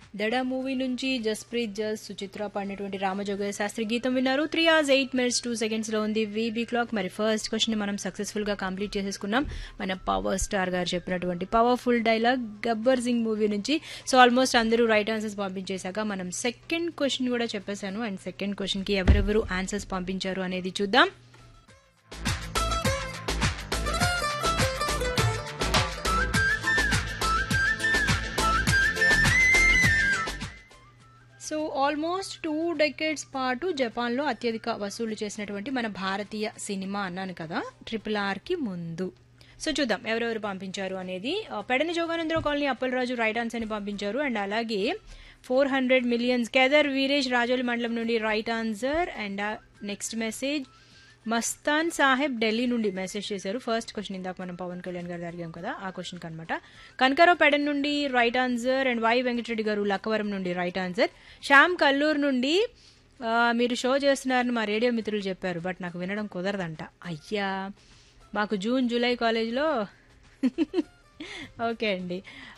దడ మూవీ నుంచి జస్ప్రీత్ జస్ సుచిత్ర పాడినటువంటి రామజోగయ్య శాస్త్రి గీతం విన్నారు three hours eight minutes two seconds లో ఉంది వీబీ క్లాక్ మరి ఫస్ట్ క్వశ్చన్ మనం సక్సెస్ఫుల్ గా కంప్లీట్ చేసేసుకున్నాం మన పవర్ స్టార్ గారు చెప్పినటువంటి powerful dialogue Gabbar Singh movie నుంచి సో ఆల్మోస్ట్ అందరూ రైట్ ఆన్సర్స్ పంపించేశాక మనం సెకండ్ క్వశ్చన్ కూడా చెప్పేశాను అండ్ సెకండ్ క్వశ్చన్ కి ఎవరెవరు ఆన్సర్స్ పంపించారు అనేది చూద్దాం సో ఆల్మోస్ట్ టూ డెకేడ్స్ పాటు జపాన్లో అత్యధిక వసూలు చేసినటువంటి మన భారతీయ సినిమా అన్నాను కదా ట్రిపుల్ ఆర్కి ముందు సో చూద్దాం ఎవరెవరు పంపించారు అనేది ఆ, పెడని జోగానంద్ర కాలనీ అప్పలరాజు రైట్ ఆన్సర్ అని పంపించారు అండ్ అలాగే four hundred millions Kedar Veeresh Rajoli మండలం నుండి right answer and next message Mastan Saheb Delhi నుండి మెసేజ్ చేశారు ఫస్ట్ క్వశ్చన్ ఇందాక మనం పవన్ కళ్యాణ్ గారు అడిగాం కదా ఆ క్వశ్చన్ అనమాట కనకరావు పెడన్ నుండి right answer and Y Venkatareddy గారు లక్కవరం నుండి రైట్ ఆన్సర్ శ్యామ్ కల్లూరు నుండి ఆ, మీరు షో చేస్తున్నారని మా రేడియో మిత్రులు చెప్పారు బట్ నాకు వినడం కుదరదంట అయ్యా మాకు జూన్ జూలై కాలేజ్లో ఓకే అండి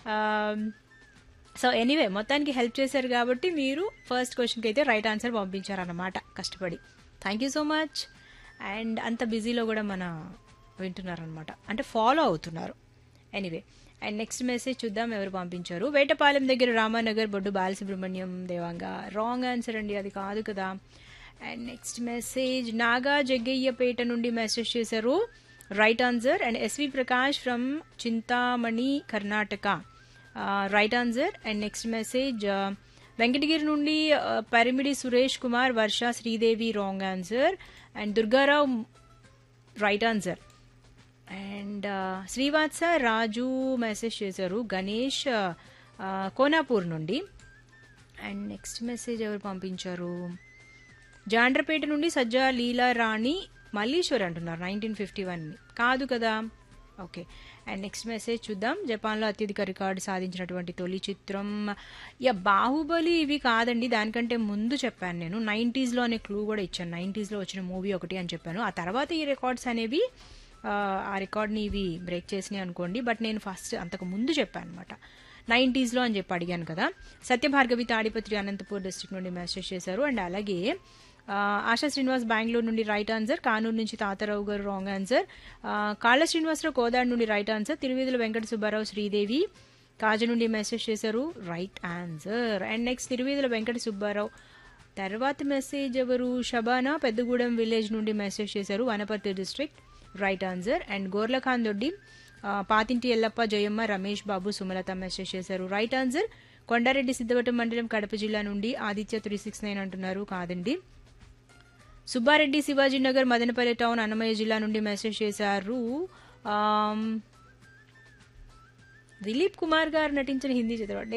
సో ఎనీవే మొత్తానికి హెల్ప్ చేశారు కాబట్టి మీరు ఫస్ట్ క్వశ్చన్కి అయితే రైట్ ఆన్సర్ పంపించారన్నమాట కష్టపడి thank you so much and అంత బిజీలో కూడా మన వింటున్నారనమాట అంటే ఫాలో అవుతున్నారు ఎనీవే అండ్ నెక్స్ట్ మెసేజ్ చూద్దాం ఎవరు పంపించారు వేటపాలెం దగ్గర రామానగర్ బొడ్డు బాలసుబ్రహ్మణ్యం దేవాంగా రాంగ్ ఆన్సర్ అండి అది కాదు కదా and next message Naga Jaggayyapeta నుండి మెసేజ్ చేశారు right answer and SV Prakash from Chintamani Karnataka right answer and next message Venkatagiri నుండి ఆ, Parimidi Suresh Kumar Varsha Sridevi wrong answer and Durgarao right answer and Srivatsa Raju message చేశారు గణేష్ ఆ, కోనాపూర్ నుండి అండ్ నెక్స్ట్ మెసేజ్ ఎవరు పంపించారు జాండ్రపేట నుండి సజ్జా లీలా రాణి మల్లీశ్వర్ అంటున్నారు నైన్టీన్ ఫిఫ్టీ వన్ కాదు కదా ఓకే అండ్ నెక్స్ట్ మెసేజ్ చూద్దాం జపాన్లో అత్యధిక రికార్డు సాధించినటువంటి తొలి చిత్రం యా బాహుబలి ఇవి కాదండి దానికంటే ముందు చెప్పాను నేను నైంటీస్లో అనే క్లూ కూడా ఇచ్చాను నైంటీస్లో వచ్చిన మూవీ ఒకటి అని చెప్పాను ఆ తర్వాత ఈ రికార్డ్స్ అనేవి ఆ, ఆ రికార్డ్ని ఇవి బ్రేక్ చేసినాయి అనుకోండి బట్ నేను ఫస్ట్ అంతకు ముందు చెప్పాను అనమాట నైంటీస్లో అని చెప్పి అడిగాను కదా సత్యభార్గవి తాడిపత్రి అనంతపూర్ డిస్ట్రిక్ట్ నుండి మెసేజ్ చేశారు అండ్ అలాగే ఆ, ఆశా శ్రీనివాస్ బెంగళూరు నుండి రైట్ ఆన్సర్ కానూరు నుంచి తాతారావు గారు రాంగ్ ఆన్సర్ ఆ, కాళ్ళ శ్రీనివాసరావు కోదాడు నుండి రైట్ ఆన్సర్ తిరువేదుల వెంకట సుబ్బారావు శ్రీదేవి కాజ నుండి మెసేజ్ చేశారు right answer and next Tiruvedula Venkata Subbarao తర్వాత మెసేజ్ ఎవరు షబానా పెద్దగూడెం విలేజ్ నుండి మెసేజ్ చేశారు Wanaparthy district right answer and Gorlakhan Doddi ఆ, పాతింటి ఎల్లప్ప జయమ్మ రమేష్ బాబు సుమలత మెసేజ్ చేశారు రైట్ ఆన్సర్ కొండారెడ్డి సిద్ధవటం మండలం కడప జిల్లా నుండి ఆదిత్య త్రీ సిక్స్ నైన్ అంటున్నారు కాదండి సుబ్బారెడ్డి శివాజీనగర్ మదనపల్లి టౌన్ అన్నమయ్య జిల్లా నుండి మెసేజ్ చేశారు ఆమ్, దిలీప్ కుమార్ గారు నటించిన హిందీ చిత్రం